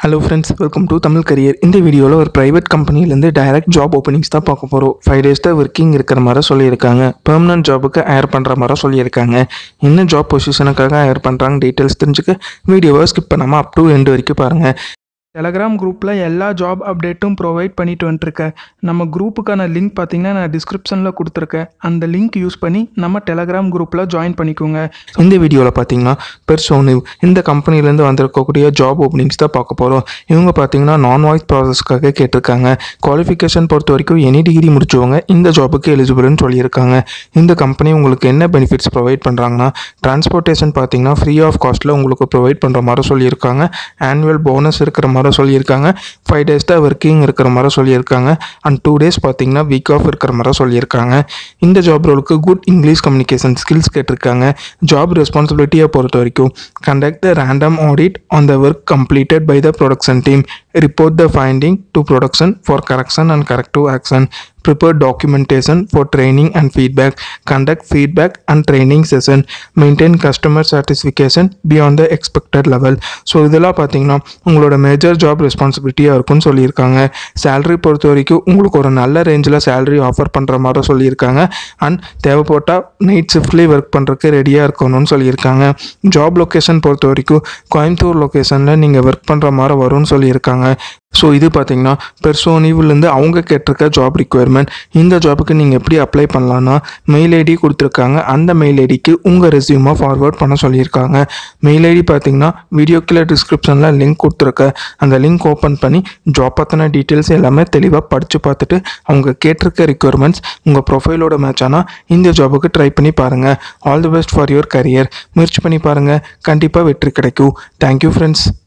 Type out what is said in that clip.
hello friends welcome to Tamil career இந்த வீடியோவில் ஒரு ப்ரைவேட் கம்பெனிலேருந்து டைரக்ட் ஜாப் ஓப்பனிங்ஸ் தான் பார்க்க போகிறோம் ஃபைவ் டேஸ் தான் ஒர்க்கிங் இருக்கிற மாதிரி சொல்லியிருக்காங்க பெர்மனன்ட் ஜாபுக்கு ஹயர் பண்ணுற மாதிரி சொல்லியிருக்காங்க என்ன ஜாப் பொசிஷனுக்காக ஹயர் பண்ணுறாங்க டீட்டெயில்ஸ் தெரிஞ்சுக்க வீடியோவை ஸ்கிப் பண்ணாமல் அப் டு எண்டு வரைக்கும் பாருங்கள் டெலகிராம் குரூப்பில் எல்லா ஜாப் அப்டேட்டும் ப்ரொவைட் பண்ணிட்டு வந்துட்டுருக்கேன் நம்ம குரூப்புக்கான லிங்க் பார்த்தீங்கன்னா நான் டிஸ்கிரிப்ஷனில் கொடுத்துருக்கேன் அந்த லிங்க் யூஸ் பண்ணி நம்ம டெலகிராம் குரூப்பில் ஜாயின் பண்ணிக்கோங்க இந்த வீடியோவில் பார்த்தீங்கன்னா பெர்சோனிவ் இந்த கம்பெனிலேருந்து வந்திருக்கக்கூடிய ஜாப் ஓப்பனிங்ஸ் தான் பார்க்க போகிறோம் இவங்க பார்த்தீங்கன்னா நான் வாய்ஸ் ப்ராசஸ்க்காக கேட்டிருக்காங்க குவாலிஃபிகேஷன் பொறுத்த வரைக்கும் எனி டிகிரி முடிச்சவங்க இந்த ஜாபுக்கு எலிஜிபிள்னு சொல்லியிருக்காங்க இந்த கம்பெனி உங்களுக்கு என்ன பெனிஃபிட்ஸ் ப்ரொவைட் பண்ணுறாங்கன்னா டிரான்ஸ்போர்ட்டேஷன் பார்த்தீங்கன்னா ஃப்ரீ ஆஃப் காஸ்ட்டில் உங்களுக்கு ப்ரொவைட் பண்ணுற மாதிரி சொல்லியிருக்காங்க ஆனுவல் போனஸ் இருக்கிற மாதிரி சொல்லியிருக்காங்க ஃபைவ் டேஸ் தான் ஒர்க்கிங் இருக்கிற மாதிரி சொல்லியிருக்காங்க அண்ட் டூ டேஸ் பார்த்தீங்கன்னா வீக் ஆஃப் இருக்கிற மாதிரி சொல்லியிருக்காங்க இந்த ஜாப் ரோலுக்கு குட் இங்கிலீஷ் கம்யூனிகேஷன் ஸ்கில்ஸ் கேட்டிருக்காங்க ஜாப் ரெஸ்பான்சிபிலிட்டியை பொறுத்த வரைக்கும் conduct the random audit on the work completed by the production team report the finding to production for correction and corrective action prepare documentation for training and feedback conduct feedback and training session maintain customer satisfaction beyond the expected level so இதெல்லாம் பார்த்தீங்கன்னா உங்களோட major job ரெஸ்பான்சிபிலிட்டியாக இருக்கும்னு சொல்லியிருக்காங்க salary பொறுத்த வரைக்கும் உங்களுக்கு ஒரு நல்ல ரேஞ்சில் சேலரி ஆஃபர் பண்ணுற மாதிரி சொல்லியிருக்காங்க அண்ட் தேவைப்பட்டால் நைட் ஷிஃப்ட்லேயே ஒர்க் பண்ணுறதுக்கு ரெடியாக இருக்கணும்னு சொல்லியிருக்காங்க ஜாப் லொக்கேஷன் பொறுத்த வரைக்கும் கோயம்புத்தூர் லொக்கேஷனில் நீங்கள் ஒர்க் பண்ணுற மாதிரி வரும்னு சொல்லியிருக்காங்க ஸோ இது பார்த்தீங்கன்னா பெர்சோனிவ்லேருந்து அவங்க கேட்டிருக்க ஜாப் ரிக்குயர்மெண்ட் இந்த ஜாபுக்கு நீங்கள் எப்படி அப்ளை பண்ணலான்னா மெயில் ஐடி கொடுத்துருக்காங்க அந்த மெயில் ஐடிக்கு உங்கள் ரெசியூமை ஃபார்வர்ட் பண்ண சொல்லியிருக்காங்க மெயில் ஐடி பார்த்தீங்கன்னா வீடியோ கீழே டிஸ்கிரிப்ஷனில் லிங்க் கொடுத்துருக்க அந்த லிங்க் ஓப்பன் பண்ணி ஜாப் பற்றின டீட்டெயில்ஸ் எல்லாமே தெளிவாக படித்து பார்த்துட்டு அவங்க கேட்டிருக்க ரிக்குயர்மெண்ட்ஸ் உங்கள் ப்ரொஃபைலோட மேட்ச் ஆனால் இந்த ஜாபுக்கு ட்ரை பண்ணி பாருங்கள் all the best for your career முயற்சி பண்ணி பாருங்கள் கண்டிப்பாக வெற்றி கிடைக்கும் தேங்க்யூ ஃப்ரெண்ட்ஸ்